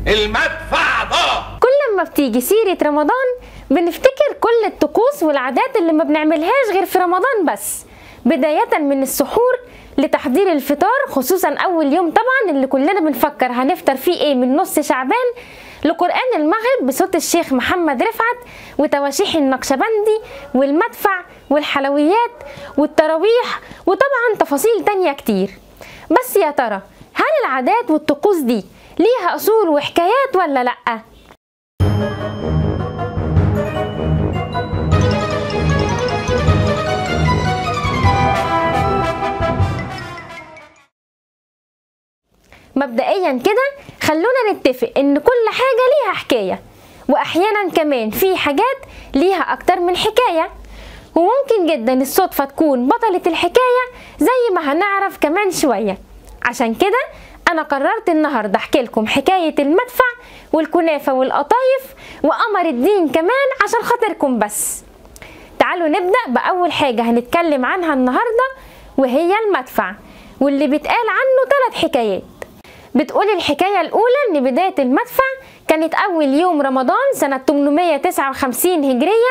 المدفع ده كل ما بتيجي سيرة رمضان بنفتكر كل الطقوس والعادات اللي ما بنعملهاش غير في رمضان بس بداية من السحور لتحضير الفطار خصوصا أول يوم طبعا اللي كلنا بنفكر هنفطر فيه ايه من نص شعبان لقرآن المغرب بصوت الشيخ محمد رفعت وتواشيح النقشبندي والمدفع والحلويات والتراويح وطبعا تفاصيل تانية كتير بس يا ترى هل العادات والطقوس دي ليها أصول وحكايات ولا لأ؟ مبدئيا كده خلونا نتفق ان كل حاجة ليها حكاية واحيانا كمان في حاجات ليها اكتر من حكاية وممكن جدا الصدفة تكون بطلة الحكاية زي ما هنعرف كمان شوية عشان كده انا قررت النهاردة احكي لكم حكاية المدفع والكنافة والقطايف وقمر الدين كمان عشان خاطركم بس تعالوا نبدأ بأول حاجة هنتكلم عنها النهاردة وهي المدفع واللي بيتقال عنه ثلاث حكايات بتقول الحكاية الأولى إن بداية المدفع كانت أول يوم رمضان سنة 859 هجريا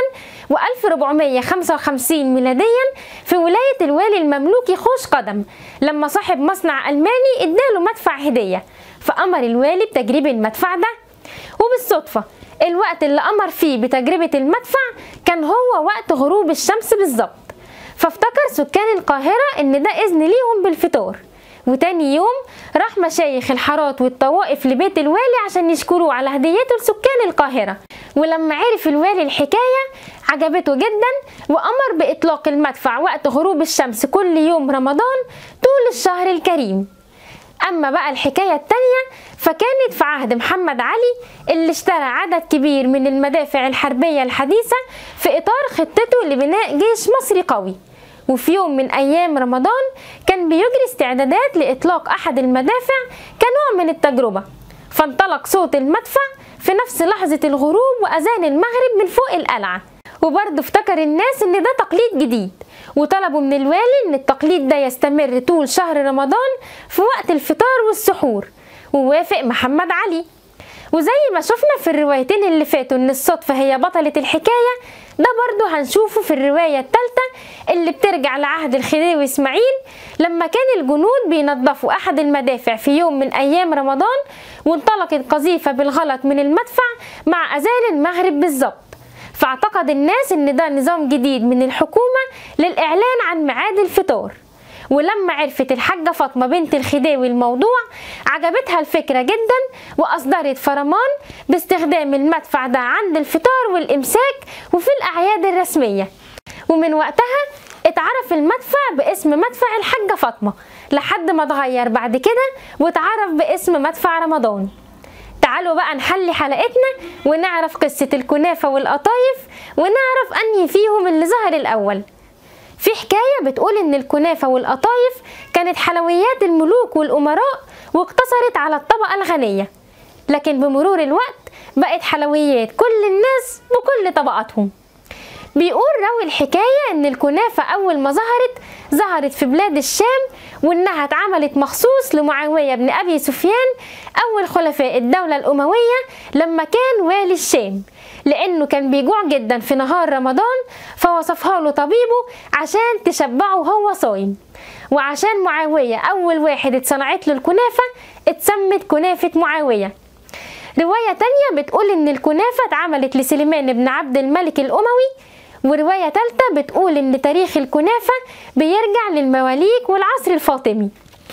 و1455 ميلاديا في ولاية الوالي المملوكي خوش قدم لما صاحب مصنع ألماني اداله مدفع هدية فأمر الوالي بتجريب المدفع ده وبالصدفة الوقت اللي أمر فيه بتجربة المدفع كان هو وقت غروب الشمس بالظبط فافتكر سكان القاهرة إن ده إذن ليهم بالفطار وتاني يوم راح مشايخ الحارات والطوائف لبيت الوالي عشان يشكروه على هديته لسكان القاهرة ولما عرف الوالي الحكاية عجبته جدا وأمر بإطلاق المدفع وقت غروب الشمس كل يوم رمضان طول الشهر الكريم أما بقى الحكاية التانية فكانت في عهد محمد علي اللي اشترى عدد كبير من المدافع الحربية الحديثة في إطار خطته لبناء جيش مصري قوي وفي يوم من أيام رمضان كان بيجري استعدادات لإطلاق أحد المدافع كنوع من التجربة فانطلق صوت المدفع في نفس لحظة الغروب وأذان المغرب من فوق القلعة وبرضه افتكر الناس إن ده تقليد جديد وطلبوا من الوالي إن التقليد ده يستمر طول شهر رمضان في وقت الفطار والسحور ووافق محمد علي وزي ما شفنا في الروايتين اللي فاتوا ان الصدفة هي بطلة الحكاية ده برضو هنشوفه في الرواية التالتة اللي بترجع لعهد الخديوي اسماعيل لما كان الجنود بينظفوا احد المدافع في يوم من ايام رمضان وانطلقت قذيفة بالغلط من المدفع مع اذان المغرب بالظبط فاعتقد الناس ان ده نظام جديد من الحكومة للاعلان عن ميعاد الفطار ولما عرفت الحاجة فاطمة بنت الخديوي الموضوع عجبتها الفكرة جدا وأصدرت فرمان باستخدام المدفع ده عند الفطار والإمساك وفي الأعياد الرسمية ومن وقتها اتعرف المدفع باسم مدفع الحاجة فاطمة لحد ما اتغير بعد كده واتعرف باسم مدفع رمضان تعالوا بقى نحلي حلقتنا ونعرف قصة الكنافة والقطايف ونعرف أنهي فيهم اللي ظهر الأول في حكاية بتقول إن الكنافة والقطايف كانت حلويات الملوك والأمراء واقتصرت على الطبقة الغنية لكن بمرور الوقت بقت حلويات كل الناس بكل طبقاتهم بيقول راوي الحكاية إن الكنافة أول ما ظهرت ظهرت في بلاد الشام وإنها اتعملت مخصوص لمعاوية بن أبي سفيان أول خلفاء الدولة الأموية لما كان والي الشام لأنه كان بيجوع جدا في نهار رمضان فوصفها له طبيبه عشان تشبعه وهو صايم وعشان معاوية أول واحد اتصنعت له الكنافة اتسمت كنافة معاوية رواية تانية بتقول إن الكنافة اتعملت لسليمان بن عبد الملك الأموي ورواية تالتة بتقول إن تاريخ الكنافة بيرجع للمواليك والعصر الفاطمي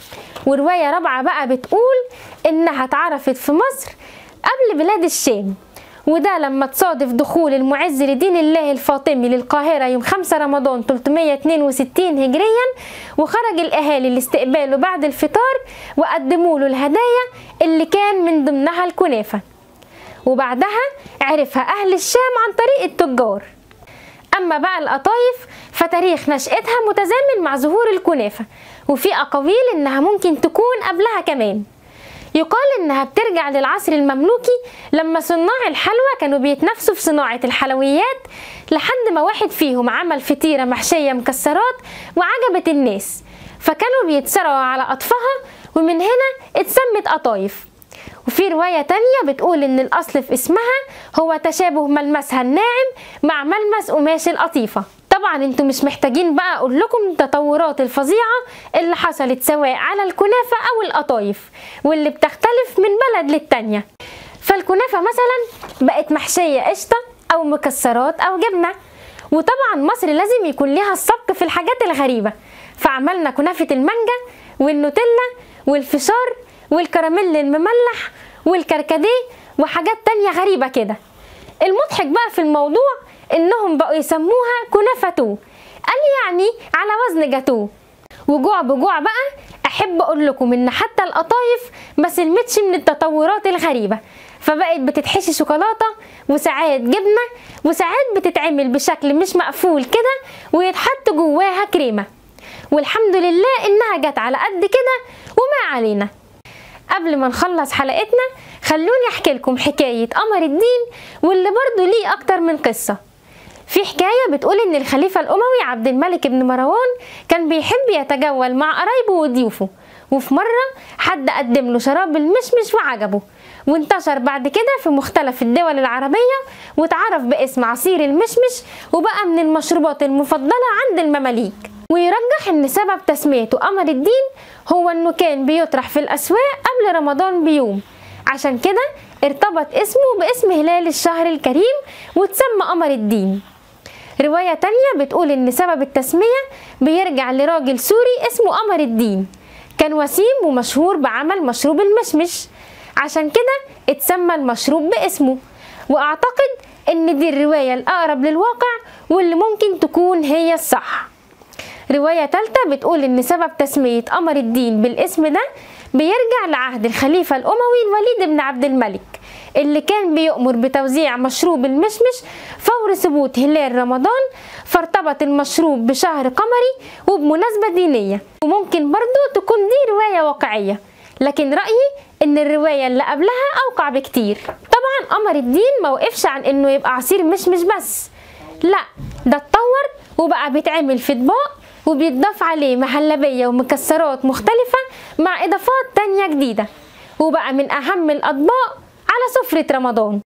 ورواية رابعة بقى بتقول إنها اتعرفت في مصر قبل بلاد الشام وده لما تصادف دخول المعز لدين الله الفاطمي للقاهرة يوم 5 رمضان 362 هجريا وخرج الأهالي لاستقباله بعد الفطار وقدموا له الهدايا اللي كان من ضمنها الكنافة وبعدها عرفها أهل الشام عن طريق التجار أما بقى القطايف فتاريخ نشأتها متزامن مع ظهور الكنافة وفي أقاويل إنها ممكن تكون قبلها كمان يقال إنها بترجع للعصر المملوكي لما صناع الحلوى كانوا بيتنافسوا في صناعة الحلويات لحد ما واحد فيهم عمل فطيرة محشية مكسرات وعجبت الناس فكانوا بيتسرعوا على أطفها ومن هنا اتسمت قطايف وفي رواية تانية بتقول إن الأصل في اسمها هو تشابه ملمسها الناعم مع ملمس قماش القطيفة طبعا انتوا مش محتاجين بقى اقول لكم التطورات الفظيعة اللي حصلت سواء على الكنافة او القطايف واللي بتختلف من بلد للتانية فالكنافة مثلا بقت محشية قشطة او مكسرات او جبنة وطبعا مصر لازم يكون ليها السبق في الحاجات الغريبة فعملنا كنافة المانجا والنوتيلا والفشار والكراميل المملح والكركديه وحاجات تانية غريبة كده المضحك بقى في الموضوع انهم بقوا يسموها كنافتو قال يعني على وزن جاتو وجوع بجوع بقى احب اقول لكم ان حتى القطايف ما سلمتش من التطورات الغريبه فبقت بتتحشي شوكولاته وساعات جبنه وساعات بتتعمل بشكل مش مقفول كده ويتحط جواها كريمه والحمد لله انها جت على قد كده وما علينا قبل ما نخلص حلقتنا خلوني احكي لكم حكايه قمر الدين واللي برضه ليه اكتر من قصه في حكاية بتقول إن الخليفة الأموي عبد الملك بن مروان كان بيحب يتجول مع قرايبه وضيوفه وفي مرة حد قدم له شراب المشمش وعجبه وانتشر بعد كده في مختلف الدول العربية واتعرف باسم عصير المشمش وبقى من المشروبات المفضلة عند المماليك ويرجح ان سبب تسميته قمر الدين هو انه كان بيطرح في الاسواق قبل رمضان بيوم عشان كده ارتبط اسمه باسم هلال الشهر الكريم وتسمى قمر الدين رواية تانية بتقول إن سبب التسمية بيرجع لراجل سوري اسمه قمر الدين كان وسيم ومشهور بعمل مشروب المشمش عشان كده اتسمى المشروب باسمه وأعتقد إن دي الرواية الأقرب للواقع واللي ممكن تكون هي الصح رواية تالتة بتقول إن سبب تسمية قمر الدين بالاسم ده بيرجع لعهد الخليفة الأموي الوليد بن عبد الملك اللي كان بيؤمر بتوزيع مشروب المشمش فور ثبوت هلال رمضان فارتبط المشروب بشهر قمري وبمناسبة دينية وممكن برضو تكون دي رواية واقعية لكن رأيي إن الرواية اللي قبلها أوقع بكتير طبعا قمر الدين ما وقفش عن إنه يبقى عصير مشمش بس لا ده اتطور وبقى بيتعمل في اطباق وبيتضاف عليه مهلبية ومكسرات مختلفة مع إضافات تانية جديدة وبقى من أهم الأطباق على سفرة رمضان